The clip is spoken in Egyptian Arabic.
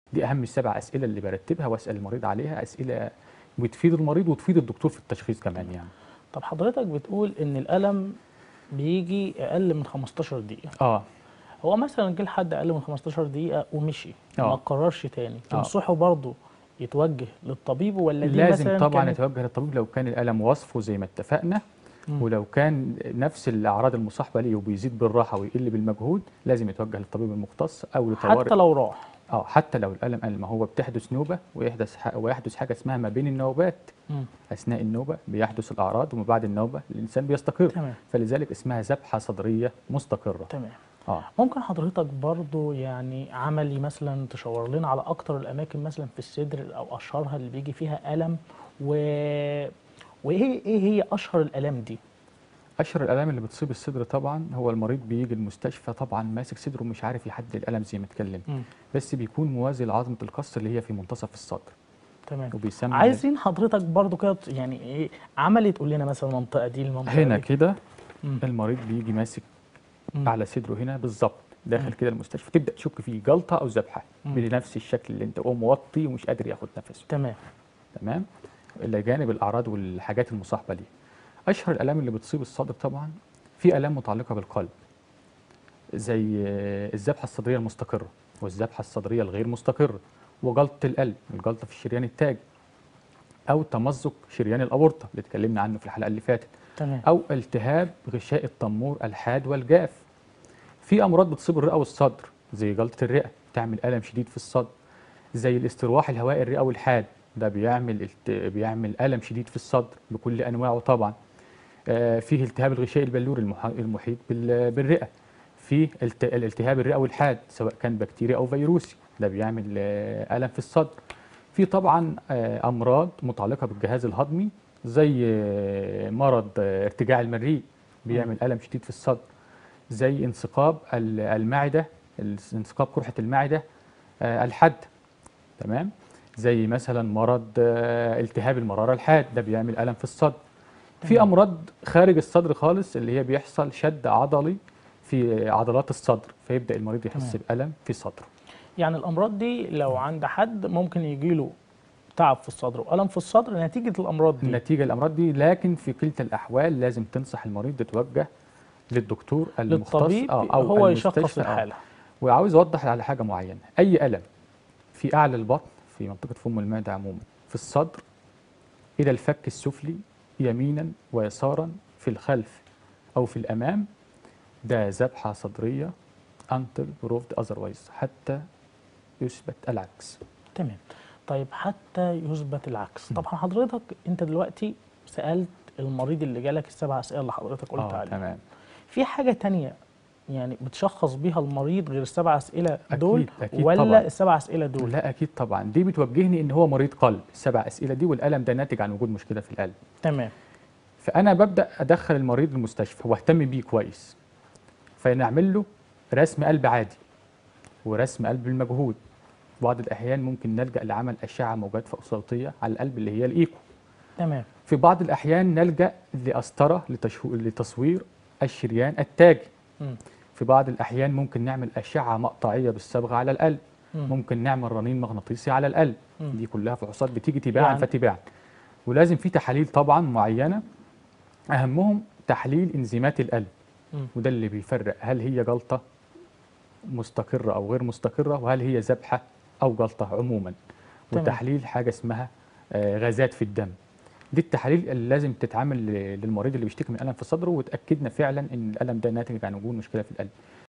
دي اهم السبع اسئله اللي برتبها واسال المريض عليها اسئله بتفيد المريض وتفيد الدكتور في التشخيص كمان يعني طب حضرتك بتقول ان الالم بيجي اقل من 15 دقيقه اه هو مثلا جه لحد اقل من 15 دقيقه ومشي ما آه. قررش تاني آه. تنصحه برضه يتوجه للطبيب ولا دي لازم مثلا طبعا كانت- يتوجه للطبيب لو كان الالم وصفه زي ما اتفقنا مم. ولو كان نفس الاعراض المصاحبه ليه وبيزيد بالراحه ويقل بالمجهود لازم يتوجه للطبيب المختص او لطوارئ حتى لو راح اه حتى لو الالم قل ما هو بتحدث نوبه ويحدث ح... ويحدث حاجه اسمها ما بين النوبات مم. اثناء النوبه بيحدث الاعراض وما بعد النوبه الانسان بيستقر تمام فلذلك اسمها ذبحه صدريه مستقره تمام اه ممكن حضرتك برضو يعني عملي مثلا تشاور لنا على اكتر الاماكن مثلا في الصدر او اشهرها اللي بيجي فيها الم و... وايه ايه هي اشهر الالام دي اشهر الالام اللي بتصيب الصدر طبعا هو المريض بيجي المستشفى طبعا ماسك صدره ومش عارف يحدد الالم زي ما اتكلم مم. بس بيكون موازي لعظمه القصر اللي هي في منتصف الصدر تمام وبيسمى عايزين حضرتك برضو كده ت- يعني ايه عملي تقول لنا مثلا المنطقه دي المنطقه هنا دي. كده مم. المريض بيجي ماسك مم. على صدره هنا بالظبط مم. داخل كده المستشفى تبدا تشك فيه جلطه او ذبحه مم. بنفس الشكل اللي انت هو موطي ومش قادر ياخد نفسه تمام تمام الى جانب الاعراض والحاجات المصاحبه ليه اشهر الالام اللي بتصيب الصدر طبعا في الام متعلقه بالقلب زي آه، الذبحه الصدريه المستقره والذبحه الصدريه الغير مستقره وجلطه القلب الجلطه في الشريان التاجي او تمزق شريان الاورطه اللي اتكلمنا عنه في الحلقه اللي فاتت تمام او التهاب غشاء التمور الحاد والجاف في امراض بتصيب الرئه والصدر زي جلطه الرئه تعمل الم شديد في الصدر زي الاسترواح الهوائي الرئوي الحاد ده بيعمل الت... بيعمل الم شديد في الصدر بكل انواعه طبعا آه، فيه التهاب الغشاء البلوري المح... المحيط بال... بالرئه في الت... الالتهاب الرئوي الحاد سواء كان بكتيريا او فيروسي ده بيعمل آه، الم في الصدر في طبعا آه، امراض متعلقه بالجهاز الهضمي زي آه، مرض آه، ارتجاع المريء بيعمل الم شديد في الصدر زي انسقاب ال- المعده انسقاب قرحه المعده آه، الحاد تمام زي مثلا مرض آه، التهاب المراره الحاد ده بيعمل الم في الصدر في تمام. امراض خارج الصدر خالص اللي هي بيحصل شد عضلي في عضلات الصدر فيبدا المريض يحس تمام. بالم في صدره يعني الامراض دي لو عند حد ممكن يجي له تعب في الصدر والم في الصدر نتيجه الامراض دي النتيجه الامراض دي لكن في كلتا الاحوال لازم تنصح المريض يتوجه للدكتور المختص للطبيب آه، او هو يشخص المستشفى، آه. الحاله وعاوز اوضح على حاجه معينه اي الم في اعلى البطن في منطقه فم المعده عموما في الصدر الى الفك السفلي يمينا ويسارا في الخلف او في الامام ده ذبحه صدريه until proved otherwise حتى يثبت العكس تمام طيب حتى يثبت العكس طبعا حضرتك انت دلوقتي سالت المريض اللي جالك السبع اسئله اللي حضرتك قلت اه عليها تمام في حاجه تانية يعني بتشخص بيها المريض غير السبع اسئله أكيد، دول أكيد ولا طبعاً. السبع اسئله دول لا اكيد طبعا دي بتوجهني ان هو مريض قلب السبع اسئله دي والالم ده ناتج عن وجود مشكله في القلب تمام فانا ببدا ادخل المريض المستشفى واهتم بيه كويس فنعمل له رسم قلب عادي ورسم قلب بالمجهود بعض الاحيان ممكن نلجا لعمل اشعه موجات فوق صوتيه على القلب اللي هي الايكو تمام في بعض الاحيان نلجا لقسطره لتشو... لتصوير الشريان التاجي مم. في بعض الاحيان ممكن نعمل اشعه مقطعيه بالصبغه على القلب مم. ممكن نعمل رنين مغناطيسي على القلب مم. دي كلها فحوصات بتيجي تباعا يعني- فتباعا ولازم في تحاليل طبعا معينه اهمهم تحليل انزيمات القلب مم. وده اللي بيفرق هل هي جلطه مستقره او غير مستقره وهل هي ذبحه او جلطه عموما تمام. وتحليل حاجه اسمها آه، غازات في الدم دي التحاليل اللي لازم تتعمل ل- للمريض اللي بيشتكي من الم في صدره وتاكدنا فعلا ان الالم ده ناتج عن وجود مشكله في القلب